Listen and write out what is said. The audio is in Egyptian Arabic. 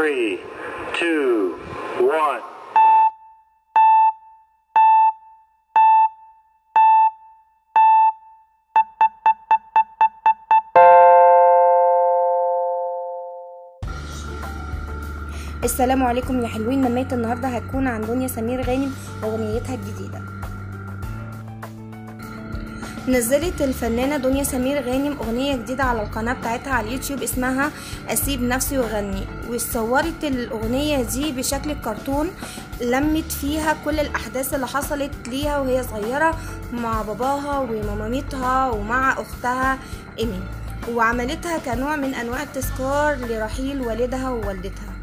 three, two, one. السلام عليكم يا حلوين نمية النهاردة هتكون عن دنيا سمير غانم أغنيتها الجديدة نزلت الفنانة دنيا سمير غانم أغنية جديدة على القناة بتاعتها على اليوتيوب اسمها أسيب نفسي وأغني وصورت الأغنية دي بشكل كرتون لمت فيها كل الأحداث اللي حصلت ليها وهي صغيرة مع باباها ومامتها ومع أختها إيمي وعملتها كنوع من أنواع التذكار لرحيل والدها ووالدتها